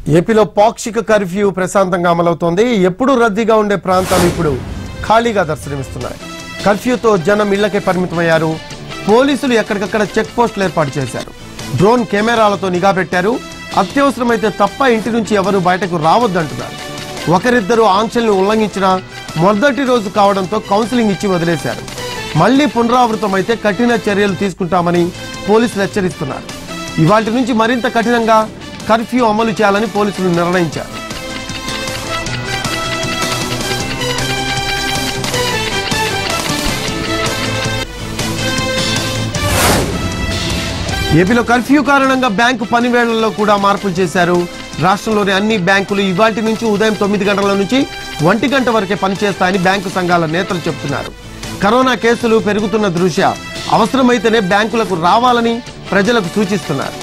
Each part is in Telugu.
ఏపీలో పాక్షిక కర్ఫ్యూ ప్రశాంతంగా అమలవుతోంది ఎప్పుడు రద్దీగా ఉండే ప్రాంతాలు ఇప్పుడు ఖాళీగా దర్శనమిస్తున్నాయి కర్ఫ్యూతో జనం ఇళ్లకే పరిమితమయ్యారు పోలీసులు ఎక్కడికక్కడ చెక్ పోస్టులు ఏర్పాటు చేశారు డ్రోన్ కెమెరాలతో నిఘా పెట్టారు అత్యవసరమైతే తప్ప ఇంటి నుంచి ఎవరు బయటకు రావద్దంటున్నారు ఒకరిద్దరు ఆంక్షల్ని ఉల్లంఘించిన మొదటి రోజు కావడంతో కౌన్సిలింగ్ ఇచ్చి వదిలేశారు మళ్లీ పునరావృతమైతే కఠిన చర్యలు తీసుకుంటామని పోలీసులు హెచ్చరిస్తున్నారు ఇవాటి నుంచి మరింత కఠినంగా కర్ఫ్యూ అమలు చేయాలని పోలీసులు నిర్ణయించారు ఏపీలో కర్ఫ్యూ కారణంగా బ్యాంకు పనివేళ్లలో కూడా మార్పులు చేశారు రాష్ట్రంలోని అన్ని బ్యాంకులు ఇవాటి నుంచి ఉదయం తొమ్మిది గంటల నుంచి ఒంటి గంట వరకే పనిచేస్తాయని బ్యాంకు సంఘాల నేతలు చెబుతున్నారు కరోనా కేసులు పెరుగుతున్న దృష్ట్యా అవసరమైతేనే బ్యాంకులకు రావాలని ప్రజలకు సూచిస్తున్నారు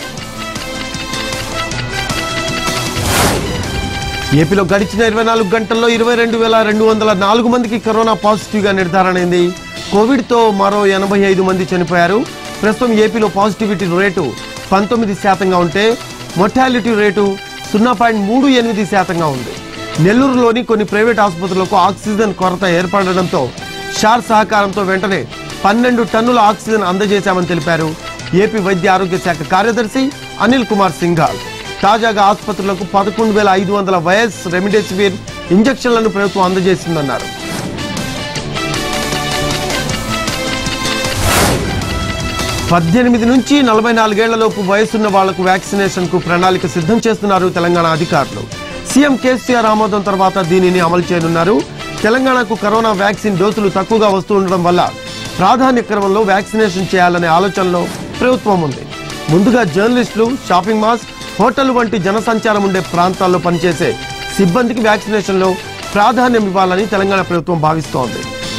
ఏపీలో గడిచిన ఇరవై నాలుగు గంటల్లో ఇరవై రెండు వేల రెండు వందల నాలుగు మందికి కరోనా పాజిటివ్గా నిర్ధారణ అయింది కోవిడ్తో మరో ఎనభై ఐదు మంది చనిపోయారు ప్రస్తుతం ఏపీలో పాజిటివిటీ రేటు పంతొమ్మిది శాతంగా ఉంటే మొర్టాలిటీ రేటు సున్నా పాయింట్ మూడు ఎనిమిది శాతంగా ఉంది నెల్లూరులోని కొన్ని ప్రైవేట్ ఆసుపత్రులకు ఆక్సిజన్ కొరత ఏర్పడడంతో షార్ సహకారంతో వెంటనే పన్నెండు టన్నుల ఆక్సిజన్ అందజేశామని తెలిపారు ఏపీ వైద్య ఆరోగ్య శాఖ కార్యదర్శి అనిల్ కుమార్ సింఘాల్ తాజాగా ఆసుపత్రులకు పదకొండు వేల ఐదు వందల వైఎస్ రెమిడెసివిర్ ఇంజక్షన్లను ప్రభుత్వం అందజేసిందన్నారు పద్దెనిమిది నుంచి నలభై నాలుగేళ్లలోపు వయసున్న వాళ్లకు వ్యాక్సినేషన్ కు ప్రణాళిక సిద్ధం చేస్తున్నారు తెలంగాణ అధికారులు సీఎం కేసీఆర్ ఆమోదం తర్వాత దీనిని అమలు చేయనున్నారు తెలంగాణకు కరోనా వ్యాక్సిన్ డోసులు తక్కువగా వస్తూ ఉండడం వల్ల ప్రాధాన్య క్రమంలో వ్యాక్సినేషన్ చేయాలనే ఆలోచనలో ప్రభుత్వం ఉంది ముందుగా జర్నలిస్టులు షాపింగ్ మాల్స్ హోటల్ వంటి జనసంచారం ఉండే ప్రాంతాల్లో పనిచేసే సిబ్బందికి వ్యాక్సినేషన్లో ప్రాధాన్యం ఇవ్వాలని తెలంగాణ ప్రభుత్వం భావిస్తోంది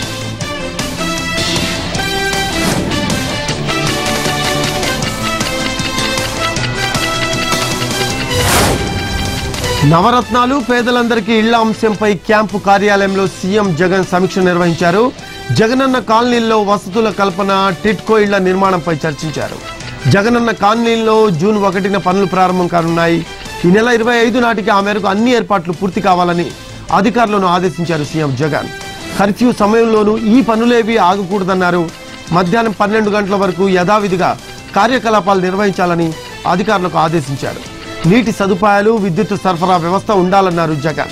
నవరత్నాలు పేదలందరికీ ఇళ్ల అంశంపై క్యాంపు కార్యాలయంలో సీఎం జగన్ సమీక్ష నిర్వహించారు జగనన్న కాలనీల్లో వసతుల కల్పన టిట్కో ఇళ్ల నిర్మాణంపై చర్చించారు జగనన్న కాలనీల్లో జూన్ ఒకటిన పనులు ప్రారంభం కానున్నాయి ఈ నెల ఇరవై ఐదు నాటికి ఆ మేరకు అన్ని ఏర్పాట్లు పూర్తి కావాలని అధికారులను ఆదేశించారు సీఎం జగన్ కర్ఫ్యూ సమయంలోనూ ఈ పనులేవి ఆగకూడదన్నారు మధ్యాహ్నం పన్నెండు గంటల వరకు యథావిధిగా కార్యకలాపాలు నిర్వహించాలని అధికారులకు ఆదేశించారు నీటి సదుపాయాలు విద్యుత్ సరఫరా వ్యవస్థ ఉండాలన్నారు జగన్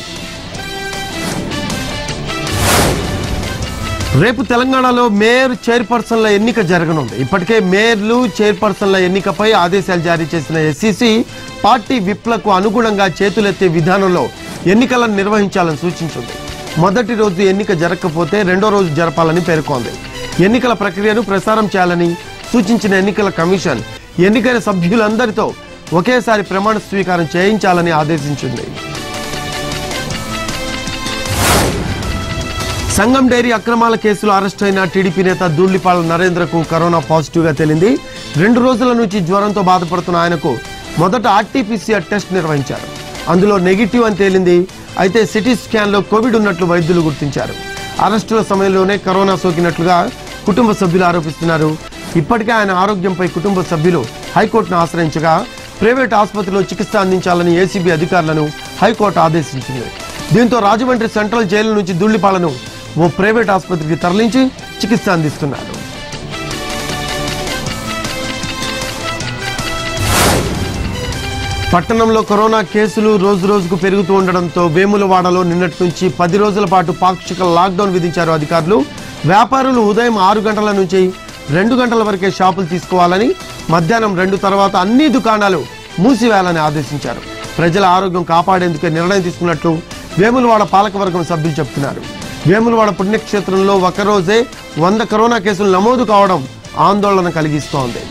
రేపు తెలంగాణలో మేయర్ చైర్పర్సన్ల ఎన్నిక జరగనుంది ఇప్పటికే మేయర్లు చైర్పర్సన్ల ఎన్నికపై ఆదేశాలు జారీ చేసిన ఎస్సీసీ పార్టీ విప్లకు అనుగుణంగా చేతులెత్తే విధానంలో ఎన్నికలను నిర్వహించాలని సూచించింది మొదటి రోజు ఎన్నిక జరగకపోతే రెండో రోజు జరపాలని పేర్కొంది ఎన్నికల ప్రక్రియను ప్రసారం చేయాలని సూచించిన ఎన్నికల కమిషన్ ఎన్నికైన సభ్యులందరితో ఒకేసారి ప్రమాణ స్వీకారం చేయించాలని ఆదేశించింది సంగం డైరీ అక్రమాల కేసులో అరెస్ట్ అయిన టీడీపీ నేత దూళ్లిపాల నరేంద్రకు కరోనా పాజిటివ్ గా తేలింది రెండు రోజుల నుంచి జ్వరంతో బాధపడుతున్న ఆయనకు మొదట ఆర్టీపీసీఆర్ టెస్ట్ నిర్వహించారు అందులో నెగిటివ్ అని తేలింది అయితే సిటీ స్కాన్ లో కోవిడ్ ఉన్నట్లు వైద్యులు గుర్తించారు అరెస్టుల సమయంలోనే కరోనా సోకినట్లుగా కుటుంబ సభ్యులు ఆరోపిస్తున్నారు ఇప్పటికే ఆయన ఆరోగ్యంపై కుటుంబ సభ్యులు హైకోర్టును ఆశ్రయించగా ప్రైవేట్ ఆసుపత్రిలో చికిత్స అందించాలని ఏసీబీ అధికారులను హైకోర్టు ఆదేశించింది దీంతో రాజమండ్రి సెంట్రల్ జైలు నుంచి దుళ్లిపాలను ఓ ప్రైవేట్ ఆసుపత్రికి తరలించి చికిత్స అందిస్తున్నారు పట్టణంలో కరోనా కేసులు రోజు రోజుకు పెరుగుతూ ఉండడంతో వేములవాడలో నిన్నటి నుంచి పది రోజుల పాటు పాక్షిక లాక్డౌన్ విధించారు అధికారులు వ్యాపారులు ఉదయం ఆరు గంటల నుంచి రెండు గంటల వరకే షాపులు తీసుకోవాలని మధ్యాహ్నం రెండు తర్వాత అన్ని దుకాణాలు మూసివేయాలని ఆదేశించారు ప్రజల ఆరోగ్యం కాపాడేందుకే నిర్ణయం తీసుకున్నట్లు వేములవాడ పాలకవర్గం సభ్యులు చెబుతున్నారు వేములవాడ పుణ్యక్షేత్రంలో ఒకరోజే వంద కరోనా కేసులు నమోదు కావడం ఆందోళన కలిగిస్తోంది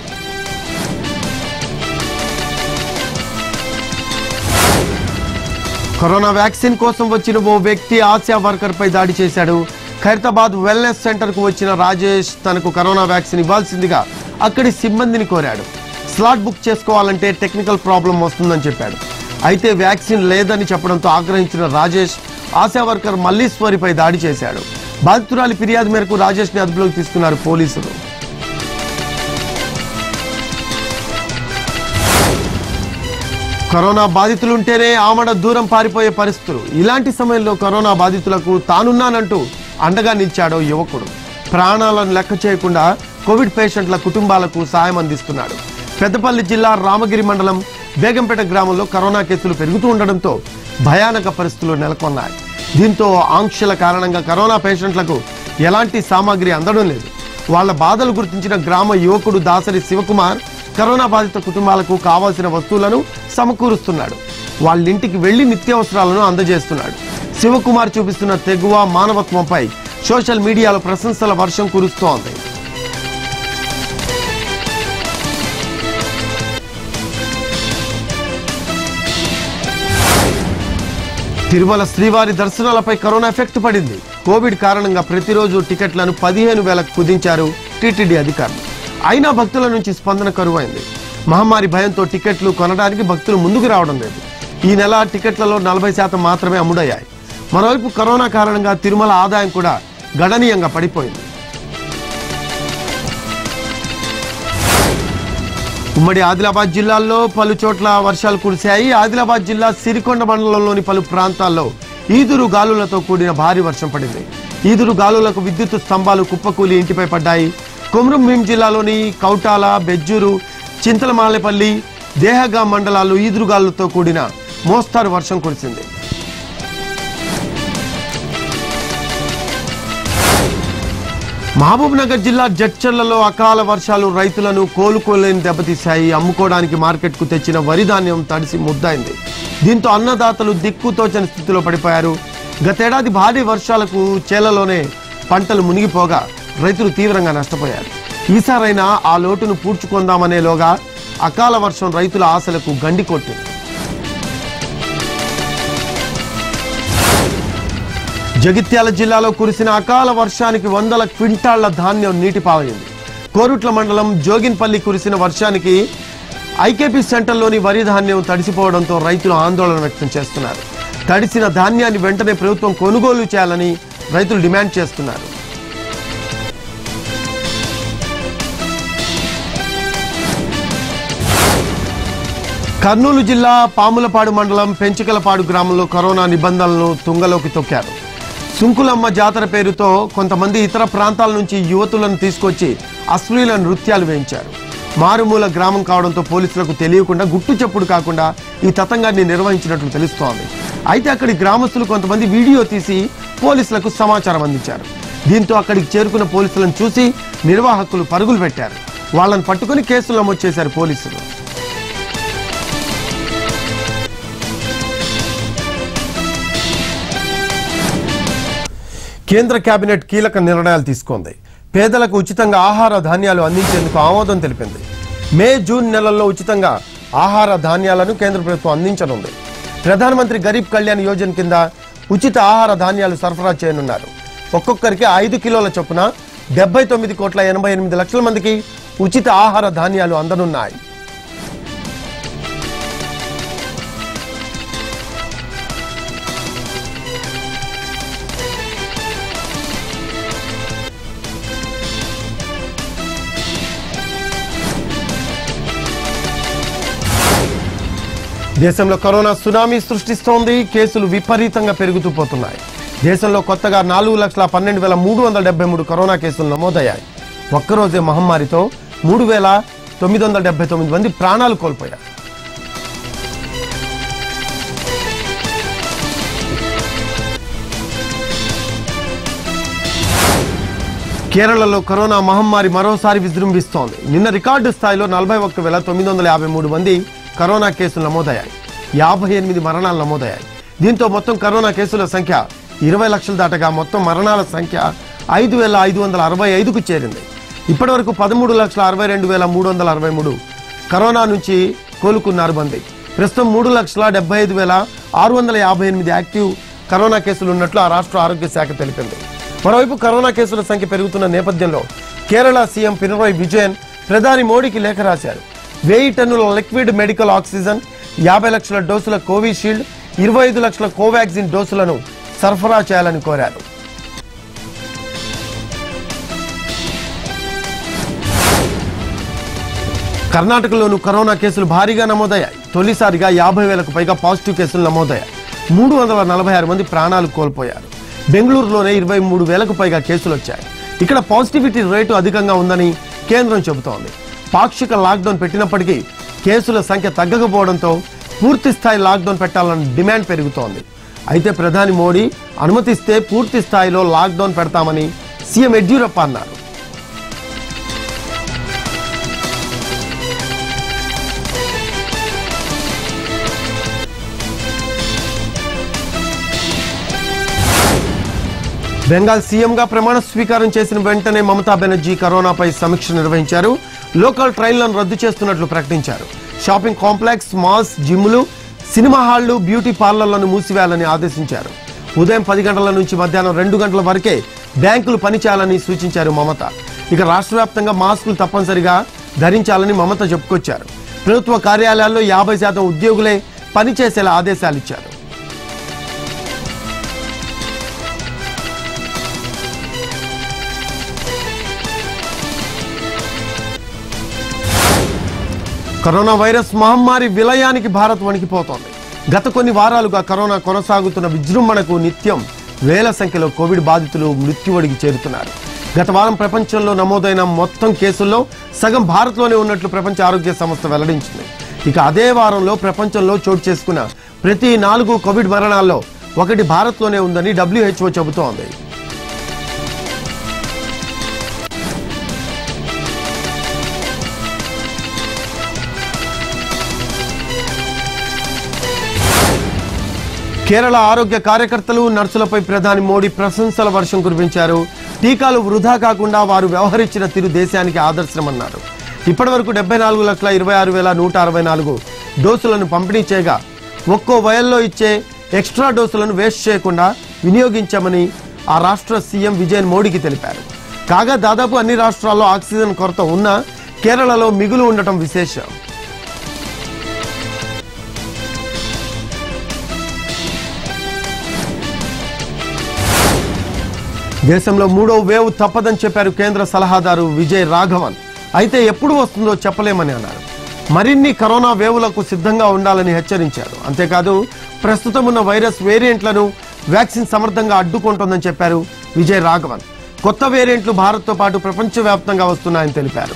కరోనా వ్యాక్సిన్ కోసం వచ్చిన ఓ వ్యక్తి ఆశా వర్కర్ పై దాడి చేశాడు ఖైరతాబాద్ వెల్నెస్ సెంటర్ కు వచ్చిన రాజేష్ తనకు కరోనా వ్యాక్సిన్ ఇవ్వాల్సిందిగా అక్కడి సిబ్బందిని కోరాడు స్లాట్ బుక్ చేసుకోవాలంటే టెక్నికల్ ప్రాబ్లం వస్తుందని చెప్పాడు అయితే వ్యాక్సిన్ లేదని చెప్పడంతో ఆగ్రహించిన రాజేష్ ఆశా వర్కర్ మల్లీశ్వరిపై దాడి చేశాడు బాధితురాలి ఫిర్యాదు మేరకు రాజేష్ ని అదుపులోకి తీసుకున్నారు పోలీసులు కరోనా బాధితులుంటేనే ఆమడ దూరం పారిపోయే పరిస్థితులు ఇలాంటి సమయంలో కరోనా బాధితులకు తానున్నానంటూ అండగా నిలిచాడో యువకుడు ప్రాణాలను లెక్క చేయకుండా కోవిడ్ పేషెంట్ల కుటుంబాలకు సాయం అందిస్తున్నాడు పెద్దపల్లి జిల్లా రామగిరి మండలం బేగంపేట గ్రామంలో కరోనా కేసులు పెరుగుతూ ఉండడంతో భయానక పరిస్థితులు నెలకొన్నాయి దీంతో ఆంక్షల కారణంగా కరోనా పేషెంట్లకు ఎలాంటి సామాగ్రి అందడం లేదు వాళ్ళ బాధలు గుర్తించిన గ్రామ యువకుడు దాసరి శివకుమార్ కరోనా బాధిత కుటుంబాలకు కావాల్సిన వస్తువులను సమకూరుస్తున్నాడు వాళ్ళ ఇంటికి వెళ్లి నిత్యావసరాలను అందజేస్తున్నాడు శివకుమార్ చూపిస్తున్న తెగువ మానవత్వంపై సోషల్ మీడియాలో ప్రశంసల వర్షం కురుస్తోంది తిరుమల శ్రీవారి దర్శనాలపై కరోనా ఎఫెక్ట్ పడింది కోవిడ్ కారణంగా ప్రతిరోజు టికెట్లను పదిహేను వేలకు కుదించారు టీటీడీ అధికారులు అయినా భక్తుల నుంచి స్పందన కరువైంది మహమ్మారి భయంతో టికెట్లు కొనడానికి భక్తులు ముందుకు రావడం లేదు ఈ నెల టికెట్లలో నలభై శాతం మాత్రమే అమ్ముడయ్యాయి మరోవైపు కరోనా కారణంగా తిరుమల ఆదాయం కూడా గణనీయంగా పడిపోయింది ఉమ్మడి ఆదిలాబాద్ జిల్లాల్లో పలు చోట్ల వర్షాలు కురిశాయి ఆదిలాబాద్ జిల్లా సిరికొండ మండలంలోని పలు ప్రాంతాల్లో ఈదురు గాలులతో కూడిన భారీ వర్షం పడింది ఈదురు గాలులకు విద్యుత్ స్తంభాలు కుప్పకూలి ఇంటిపై పడ్డాయి కొమరం భీం జిల్లాలోని కౌటాల బెజ్జూరు చింతలమాలేపల్లి దేహగా మండలాల్లో ఈదురుగాలులతో కూడిన మోస్తారు వర్షం కురిసింది మహబూబ్ నగర్ జిల్లా జడ్చర్లలో అకాల వర్షాలు రైతులను కోలుకోలేని దెబ్బతీశాయి అమ్ముకోవడానికి మార్కెట్కు తెచ్చిన వరి ధాన్యం తడిసి ముద్దైంది దీంతో అన్నదాతలు దిక్కుతోచని స్థితిలో పడిపోయారు గతేడాది భారీ వర్షాలకు చేలలోనే పంటలు మునిగిపోగా రైతులు తీవ్రంగా నష్టపోయారు ఈసారైనా ఆ లోటును పూడ్చుకుందామనేలోగా అకాల వర్షం రైతుల ఆశలకు గండి కొట్టింది జగిత్యాల జిల్లాలో కురిసిన అకాల వర్షానికి వందల క్వింటాళ్ల ధాన్యం నీటి పాలైంది కోరుట్ల మండలం జోగిన్పల్లి కురిసిన వర్షానికి ఐకేపీ సెంటర్లోని వరి ధాన్యం తడిసిపోవడంతో రైతులు ఆందోళన వ్యక్తం చేస్తున్నారు తడిసిన ధాన్యాన్ని వెంటనే ప్రభుత్వం కొనుగోలు చేయాలని రైతులు డిమాండ్ చేస్తున్నారు కర్నూలు జిల్లా పాములపాడు మండలం పెంచికలపాడు గ్రామంలో కరోనా నిబంధనలను తుంగలోకి తొక్కారు సుంకులమ్మ జాతర పేరుతో కొంతమంది ఇతర ప్రాంతాల నుంచి యువతులను తీసుకొచ్చి అశ్లీల నృత్యాలు వేయించారు మారుమూల గ్రామం కావడంతో పోలీసులకు తెలియకుండా గుట్టు చప్పుడు కాకుండా ఈ తతంగాన్ని నిర్వహించినట్లు తెలుస్తోంది అయితే అక్కడి గ్రామస్తులు కొంతమంది వీడియో తీసి పోలీసులకు సమాచారం అందించారు దీంతో అక్కడికి చేరుకున్న పోలీసులను చూసి నిర్వాహకులు పరుగులు పెట్టారు వాళ్ళని పట్టుకుని కేసులు నమోదు చేశారు పోలీసులు కేంద్ర కేబినెట్ కీలక నిర్ణయాలు తీసుకుంది పేదలకు ఉచితంగా ఆహార ధాన్యాలు అందించేందుకు ఆమోదం తెలిపింది మే జూన్ నెలల్లో ఉచితంగా ఆహార ధాన్యాలను కేంద్ర ప్రభుత్వం అందించనుంది ప్రధానమంత్రి గరీబ్ కళ్యాణ్ యోజన కింద ఉచిత ఆహార ధాన్యాలు సరఫరా చేయనున్నారు ఒక్కొక్కరికి ఐదు కిలోల చొప్పున డెబ్బై తొమ్మిది కోట్ల ఎనభై ఎనిమిది లక్షల మందికి ఉచిత ఆహార ధాన్యాలు అందనున్నాయి దేశంలో కరోనా సునామీ సృష్టిస్తోంది కేసులు విపరీతంగా పెరుగుతూ పోతున్నాయి దేశంలో కొత్తగా నాలుగు లక్షల పన్నెండు వేల మూడు వందల డెబ్బై మూడు కరోనా కేసులు నమోదయ్యాయి ఒక్కరోజే మహమ్మారితో మూడు వేల తొమ్మిది వందల డెబ్బై తొమ్మిది మంది ప్రాణాలు కోల్పోయారు కేరళలో కరోనా మహమ్మారి మరోసారి విజృంభిస్తోంది నిన్న రికార్డు స్థాయిలో నలభై ఒక్క వేల తొమ్మిది వందల యాభై మూడు మంది కరోనా కేసులు నమోదయ్యాయి యాభై ఎనిమిది మరణాలు నమోదయ్యాయి దీంతో మొత్తం కరోనా కేసుల సంఖ్య ఇరవై లక్షలు దాటగా మొత్తం మరణాల సంఖ్య ఐదు వేల ఐదు వందల అరవై ఐదుకు చేరింది ఇప్పటివరకు పదమూడు లక్షల అరవై రెండు వేల మూడు వందల అరవై మూడు కరోనా నుంచి కోలుకున్నారు మంది ప్రస్తుతం మూడు లక్షల డెబ్బై ఐదు వేల ఆరు వందల యాభై ఎనిమిది యాక్టివ్ కరోనా కేసులు ఉన్నట్లు ఆ రాష్ట్ర ఆరోగ్య శాఖ తెలిపింది మరోవైపు కరోనా కేసుల సంఖ్య పెరుగుతున్న నేపథ్యంలో కేరళ సీఎం పినరాయ్ విజయన్ ప్రధాని మోడీకి లేఖ రాశారు వెయ్యి టన్నుల లిక్విడ్ మెడికల్ ఆక్సిజన్ యాభై లక్షల డోసుల కోవిషీల్డ్ ఇరవై ఐదు లక్షల కోవాక్సిన్ డోసులను సరఫరా చేయాలని కోరారు కర్ణాటకలోను కరోనా కేసులు భారీగా నమోదయ్యాయి తొలిసారిగా యాభై వేలకు పైగా పాజిటివ్ కేసులు నమోదయ్యాయి మూడు వందల నలభై ఆరు మంది ప్రాణాలు కోల్పోయారు బెంగళూరులోనే ఇరవై మూడు వేలకు పైగా కేసులు వచ్చాయి ఇక్కడ పాజిటివిటీ రేటు అధికంగా ఉందని కేంద్రం చెబుతోంది పాక్షిక లాక్డౌన్ పెట్టినప్పటికీ కేసుల సంఖ్య తగ్గకపోవడంతో పూర్తి స్థాయి లాక్డౌన్ పెట్టాలన్న డిమాండ్ పెరుగుతోంది అయితే ప్రధాని మోడీ అనుమతిస్తే పూర్తి స్థాయిలో లాక్డౌన్ పెడతామని సీఎం యడ్యూరప్ప అన్నారు బెంగాల్ సీఎంగా ప్రమాణ స్వీకారం చేసిన వెంటనే మమతా బెనర్జీ కరోనాపై సమీక్ష నిర్వహించారు లోకల్ ట్రైన్లను రద్దు చేస్తున్నట్లు ప్రకటించారు షాపింగ్ కాంప్లెక్స్ మాల్స్ జిమ్లు సినిమా హాళ్లు బ్యూటీ పార్లర్లను మూసివేయాలని ఆదేశించారు ఉదయం పది గంటల నుంచి మధ్యాహ్నం రెండు గంటల వరకే బ్యాంకులు పనిచేయాలని సూచించారు మమత ఇక రాష్ట్ర వ్యాప్తంగా మాస్కులు తప్పనిసరిగా ధరించాలని మమత చెప్పుకొచ్చారు ప్రభుత్వ కార్యాలయాల్లో యాభై శాతం ఉద్యోగులే పనిచేసేలా ఆదేశాలు ఇచ్చారు కరోనా వైరస్ మహమ్మారి విలయానికి భారత్ వణికిపోతోంది గత కొన్ని వారాలుగా కరోనా కొనసాగుతున్న విజృంభణకు నిత్యం వేల సంఖ్యలో కోవిడ్ బాధితులు మృత్యువడికి చేరుతున్నారు గత వారం ప్రపంచంలో నమోదైన మొత్తం కేసుల్లో సగం భారత్లోనే ఉన్నట్లు ప్రపంచ ఆరోగ్య సంస్థ వెల్లడించింది ఇక అదే వారంలో ప్రపంచంలో చోటు చేసుకున్న ప్రతి నాలుగు కోవిడ్ మరణాల్లో ఒకటి భారత్లోనే ఉందని డబ్ల్యూహెచ్ఓ చెబుతోంది కేరళ ఆరోగ్య కార్యకర్తలు నర్సులపై ప్రధాని మోడీ ప్రశంసల వర్షం కురిపించారు టీకాలు వృధా కాకుండా వారు వ్యవహరించిన తీరు దేశానికి ఆదర్శమన్నారు ఇప్పటి వరకు డెబ్బై నాలుగు లక్షల ఇరవై ఆరు వేల నూట అరవై నాలుగు డోసులను పంపిణీ చేయగా ఒక్కో వయల్లో ఇచ్చే ఎక్స్ట్రా డోసులను వేస్ట్ చేయకుండా వినియోగించామని ఆ రాష్ట్ర సీఎం విజయన్ మోడీకి తెలిపారు కాగా దాదాపు అన్ని రాష్ట్రాల్లో ఆక్సిజన్ కొరత ఉన్నా కేరళలో మిగులు ఉండటం విశేషం దేశంలో మూడో వేవ్ తప్పదని చెప్పారు కేంద్ర సలహాదారు విజయ్ రాఘవన్ అయితే ఎప్పుడు వస్తుందో చెప్పలేమని అన్నారు మరిన్ని కరోనా వేవులకు సిద్ధంగా ఉండాలని హెచ్చరించారు అంతేకాదు ప్రస్తుతం ఉన్న వైరస్ వేరియంట్లను వ్యాక్సిన్ సమర్థంగా అడ్డుకుంటోందని చెప్పారు విజయ్ రాఘవన్ కొత్త వేరియంట్లు భారత్తో పాటు ప్రపంచవ్యాప్తంగా వస్తున్నాయని తెలిపారు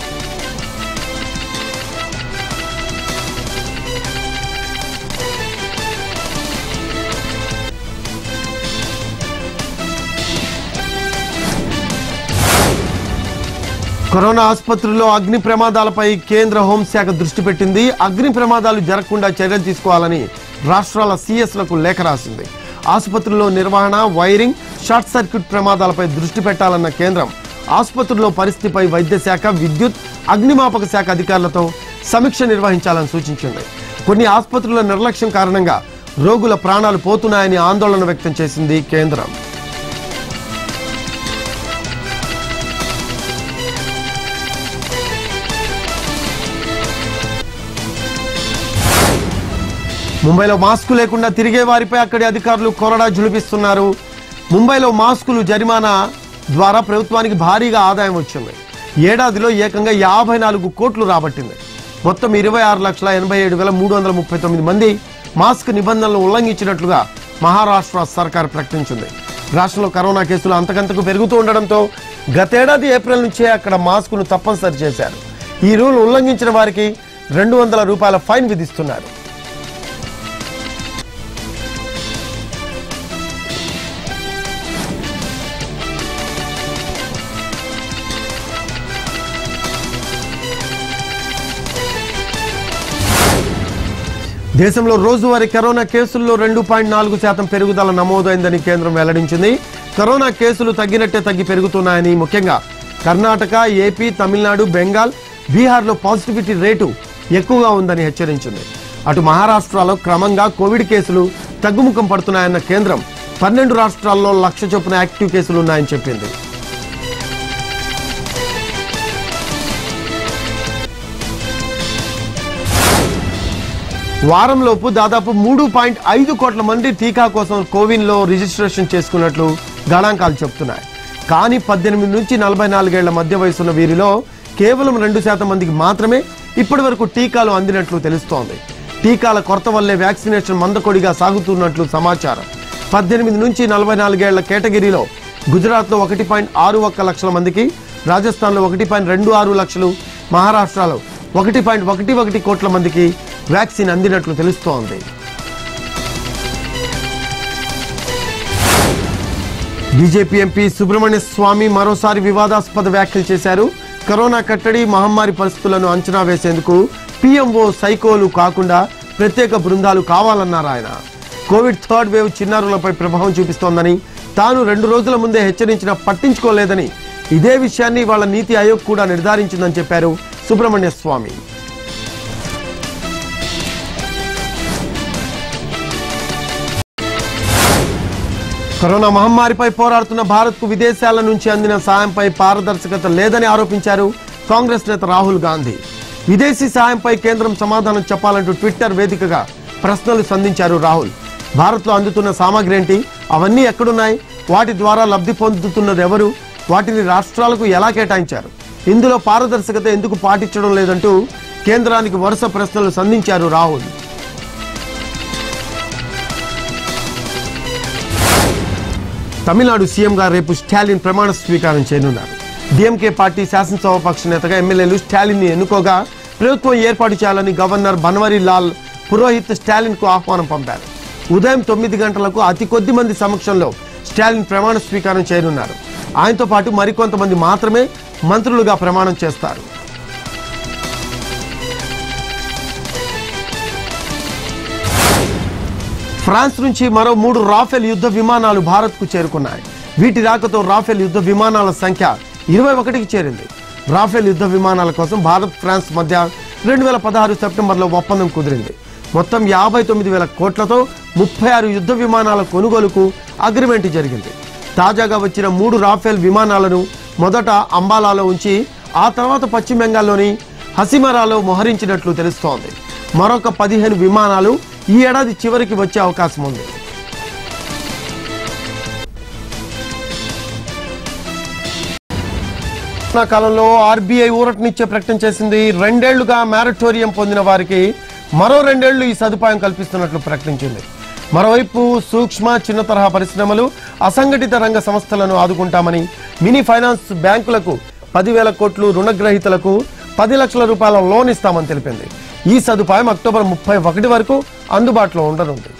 కరోనా ఆసుపత్రుల్లో అగ్ని ప్రమాదాలపై కేంద్ర హోంశాఖ దృష్టి పెట్టింది అగ్ని ప్రమాదాలు జరగకుండా చర్యలు తీసుకోవాలని రాష్ట్రాల సీఎస్లకు లేఖ రాసింది ఆసుపత్రుల్లో నిర్వహణ వైరింగ్ షార్ట్ సర్క్యూట్ ప్రమాదాలపై దృష్టి పెట్టాలన్న కేంద్రం ఆసుపత్రుల్లో పరిస్థితిపై వైద్య శాఖ విద్యుత్ అగ్నిమాపక శాఖ అధికారులతో సమీక్ష నిర్వహించాలని సూచించింది కొన్ని ఆసుపత్రుల నిర్లక్ష్యం కారణంగా రోగుల ప్రాణాలు పోతున్నాయని ఆందోళన వ్యక్తం చేసింది కేంద్రం ముంబైలో మాస్కు లేకుండా తిరిగే వారిపై అక్కడి అధికారులు కొరడా జులిపిస్తున్నారు ముంబైలో మాస్కులు జరిమానా ద్వారా ప్రభుత్వానికి భారీగా ఆదాయం వచ్చింది ఏడాదిలో ఏకంగా యాభై నాలుగు కోట్లు రాబట్టింది మొత్తం ఇరవై ఆరు లక్షల ఎనభై ఏడు వేల మూడు వందల ముప్పై తొమ్మిది మంది మాస్క్ నిబంధనలు ఉల్లంఘించినట్లుగా మహారాష్ట్ర సర్కార్ ప్రకటించింది రాష్ట్రంలో కరోనా కేసులు అంతకంతకు పెరుగుతూ ఉండడంతో గతేడాది ఏప్రిల్ నుంచే అక్కడ మాస్కును తప్పనిసరి చేశారు ఈ రూల్ ఉల్లంఘించిన వారికి రెండు వందల రూపాయల ఫైన్ విధిస్తున్నారు దేశంలో రోజువారీ కరోనా కేసుల్లో రెండు పాయింట్ నాలుగు శాతం పెరుగుదల నమోదైందని కేంద్రం వెల్లడించింది కరోనా కేసులు తగ్గినట్టే తగ్గి పెరుగుతున్నాయని ముఖ్యంగా కర్ణాటక ఏపీ తమిళనాడు బెంగాల్ బీహార్లో పాజిటివిటీ రేటు ఎక్కువగా ఉందని హెచ్చరించింది అటు మహారాష్ట్రలో క్రమంగా కోవిడ్ కేసులు తగ్గుముఖం పడుతున్నాయన్న కేంద్రం పన్నెండు రాష్ట్రాల్లో లక్ష చొప్పున యాక్టివ్ కేసులు ఉన్నాయని చెప్పింది వారంలోపు దాదాపు మూడు పాయింట్ ఐదు కోట్ల మంది టీకా కోసం కోవిన్ లో రిజిస్ట్రేషన్ చేసుకున్నట్లు గణాంకాలు చెప్తున్నాయి కానీ పద్దెనిమిది నుంచి నలభై నాలుగేళ్ల మధ్య వయసున్న వీరిలో కేవలం రెండు శాతం మందికి మాత్రమే ఇప్పటి వరకు టీకాలు అందినట్లు తెలుస్తోంది టీకాల కొరత వల్లే వ్యాక్సినేషన్ మందకొడిగా సాగుతున్నట్లు సమాచారం పద్దెనిమిది నుంచి నలభై నాలుగేళ్ల కేటగిరీలో గుజరాత్లో ఒకటి పాయింట్ ఆరు ఒక్క లక్షల మందికి రాజస్థాన్లో ఒకటి పాయింట్ రెండు ఆరు లక్షలు మహారాష్ట్రలో ఒకటి పాయింట్ ఒకటి ఒకటి కోట్ల మందికి వ్యాక్సిన్ అందినట్లు తెలుస్తోంది బీజేపీ ఎంపీ సుబ్రహ్మణ్య స్వామి మరోసారి వివాదాస్పద వ్యాఖ్యలు చేశారు కరోనా కట్టడి మహమ్మారి పరిస్థితులను అంచనా వేసేందుకు పీఎంఓ సైకోలు కాకుండా ప్రత్యేక బృందాలు కావాలన్నారు ఆయన కోవిడ్ థర్డ్ వేవ్ చిన్నారులపై ప్రభావం చూపిస్తోందని తాను రెండు రోజుల ముందే హెచ్చరించినా పట్టించుకోలేదని ఇదే విషయాన్ని వాళ్ళ నీతి ఆయోగ్ కూడా నిర్ధారించిందని చెప్పారు సుబ్రహ్మణ్య స్వామి కరోనా మహమ్మారిపై పోరాడుతున్న భారత్కు విదేశాల నుంచి అందిన సాయంపై పారదర్శకత లేదని ఆరోపించారు కాంగ్రెస్ నేత రాహుల్ గాంధీ విదేశీ సాయంపై కేంద్రం సమాధానం చెప్పాలంటూ ట్విట్టర్ వేదికగా ప్రశ్నలు సంధించారు రాహుల్ భారత్లో అందుతున్న సామాగ్రి ఏంటి అవన్నీ ఎక్కడున్నాయి వాటి ద్వారా లబ్ధి పొందుతున్నది ఎవరు వాటిని రాష్ట్రాలకు ఎలా కేటాయించారు ఇందులో పారదర్శకత ఎందుకు పాటించడం లేదంటూ కేంద్రానికి వరుస ప్రశ్నలు సంధించారు రాహుల్ తమిళనాడు సీఎంగా రేపు స్టాలిన్ ప్రమాణ స్వీకారం చేయనున్నారు డిఎంకే పార్టీ శాసనసభాపక్ష నేతగా ఎమ్మెల్యేలు స్టాలిన్ ని ఎన్నుకోగా ప్రభుత్వం ఏర్పాటు చేయాలని గవర్నర్ బన్వరీ లాల్ పురోహిత్ స్టాలిన్ కు ఆహ్వానం పంపారు ఉదయం తొమ్మిది గంటలకు అతి కొద్ది మంది సమక్షంలో స్టాలిన్ ప్రమాణ స్వీకారం చేయనున్నారు ఆయనతో పాటు మరికొంతమంది మాత్రమే మంత్రులుగా ప్రమాణం చేస్తారు ఫ్రాన్స్ నుంచి మరో మూడు రాఫెల్ యుద్ధ విమానాలు భారత్కు చేరుకున్నాయి వీటి రాకతో రాఫెల్ యుద్ధ విమానాల సంఖ్య ఇరవై ఒకటికి చేరింది రాఫెల్ యుద్ధ విమానాల కోసం భారత్ ఫ్రాన్స్ మధ్య రెండు వేల పదహారు సెప్టెంబర్లో ఒప్పందం కుదిరింది మొత్తం యాభై తొమ్మిది వేల కోట్లతో ముప్పై ఆరు యుద్ధ విమానాల కొనుగోలుకు అగ్రిమెంట్ జరిగింది తాజాగా వచ్చిన మూడు రాఫెల్ విమానాలను మొదట అంబాలాలో ఉంచి ఆ తర్వాత పశ్చిమ బెంగాల్లోని హసిమరాలో మోహరించినట్లు తెలుస్తోంది మరొక పదిహేను విమానాలు ఈ ఏడాది చివరికి వచ్చే అవకాశం ఉంది కరోనా కాలంలో ఆర్బీఐ ఊరటనిచ్చే ప్రకటన చేసింది రెండేళ్లుగా మ్యారటోరియం పొందిన వారికి మరో రెండేళ్లు ఈ సదుపాయం కల్పిస్తున్నట్లు ప్రకటించింది మరోవైపు సూక్ష్మ చిన్న తరహా పరిశ్రమలు అసంఘటిత రంగ సంస్థలను ఆదుకుంటామని మినీ ఫైనాన్స్ బ్యాంకులకు పదివేల కోట్లు రుణగ్రహీతలకు పది లక్షల రూపాయల లోన్ ఇస్తామని తెలిపింది ఈ సదుపాయం అక్టోబర్ ముప్పై ఒకటి వరకు అందుబాటులో ఉండనుంది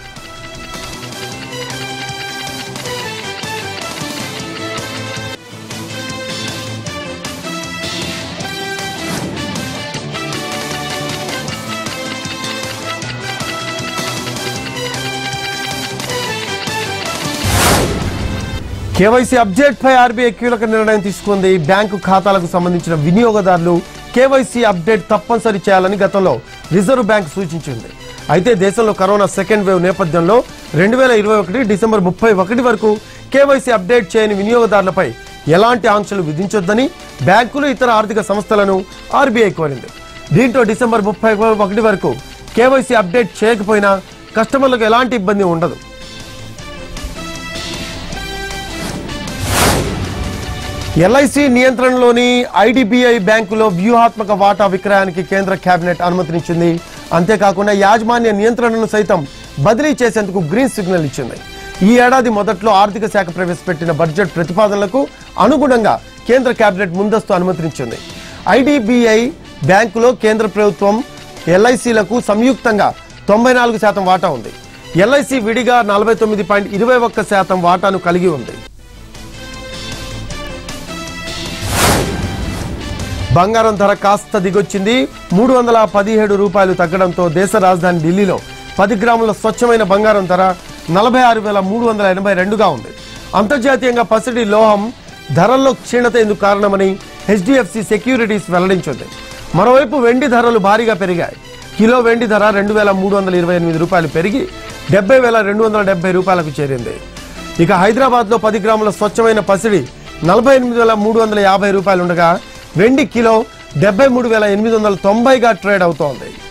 కేవైసీ అప్డేట్ పై ఆర్బీఐ కీలక నిర్ణయం తీసుకుంది బ్యాంకు ఖాతాలకు సంబంధించిన వినియోగదారులు కేవైసీ అప్డేట్ తప్పనిసరి చేయాలని గతంలో రిజర్వ్ బ్యాంక్ సూచించింది అయితే దేశంలో కరోనా సెకండ్ వేవ్ నేపథ్యంలో రెండు వేల ఇరవై ఒకటి డిసెంబర్ ముప్పై ఒకటి వరకు కేవైసీ అప్డేట్ చేయని వినియోగదారులపై ఎలాంటి ఆంక్షలు విధించొద్దని బ్యాంకులు ఇతర ఆర్థిక సంస్థలను ఆర్బీఐ కోరింది దీంతో డిసెంబర్ ముప్పై ఒకటి వరకు కేవైసీ అప్డేట్ చేయకపోయినా కస్టమర్లకు ఎలాంటి ఇబ్బంది ఉండదు ఎల్ఐసి నియంత్రణలోని ఐడిబిఐ బ్యాంకులో వ్యూహాత్మక వాటా విక్రయానికి కేంద్ర కేబినెట్ అనుమతినిచ్చింది అంతేకాకుండా యాజమాన్య నియంత్రణను సైతం బదిలీ చేసేందుకు గ్రీన్ సిగ్నల్ ఇచ్చింది ఈ ఏడాది మొదట్లో ఆర్థిక శాఖ ప్రవేశపెట్టిన బడ్జెట్ ప్రతిపాదనలకు అనుగుణంగా కేంద్ర కేబినెట్ ముందస్తు అనుమతినిచ్చింది ఐడిబిఐ బ్యాంకులో కేంద్ర ప్రభుత్వం ఎల్ఐసిలకు సంయుక్తంగా తొంభై నాలుగు శాతం వాటా ఉంది ఎల్ఐసి విడిగా నలభై తొమ్మిది పాయింట్ ఇరవై ఒక్క శాతం వాటాను కలిగి ఉంది బంగారం ధర కాస్త దిగొచ్చింది మూడు వందల పదిహేడు రూపాయలు తగ్గడంతో దేశ రాజధాని ఢిల్లీలో పది గ్రాముల స్వచ్ఛమైన బంగారం ధర నలభై ఆరు వేల మూడు వందల ఎనభై రెండుగా ఉంది అంతర్జాతీయంగా పసిడి లోహం ధరల్లో క్షీణత ఎందుకు కారణమని హెచ్డిఎఫ్సి సెక్యూరిటీస్ వెల్లడించింది మరోవైపు వెండి ధరలు భారీగా పెరిగాయి కిలో వెండి ధర రెండు వేల మూడు వందల ఇరవై ఎనిమిది రూపాయలు పెరిగి డెబ్బై వేల రెండు వందల డెబ్బై రూపాయలకు చేరింది ఇక హైదరాబాద్లో పది గ్రాముల స్వచ్ఛమైన పసిడి నలభై ఎనిమిది వేల మూడు వందల యాభై రూపాయలు ఉండగా వెండి కిలో డెబ్బై మూడు వేల ఎనిమిది వందల తొంభైగా ట్రేడ్ అవుతోంది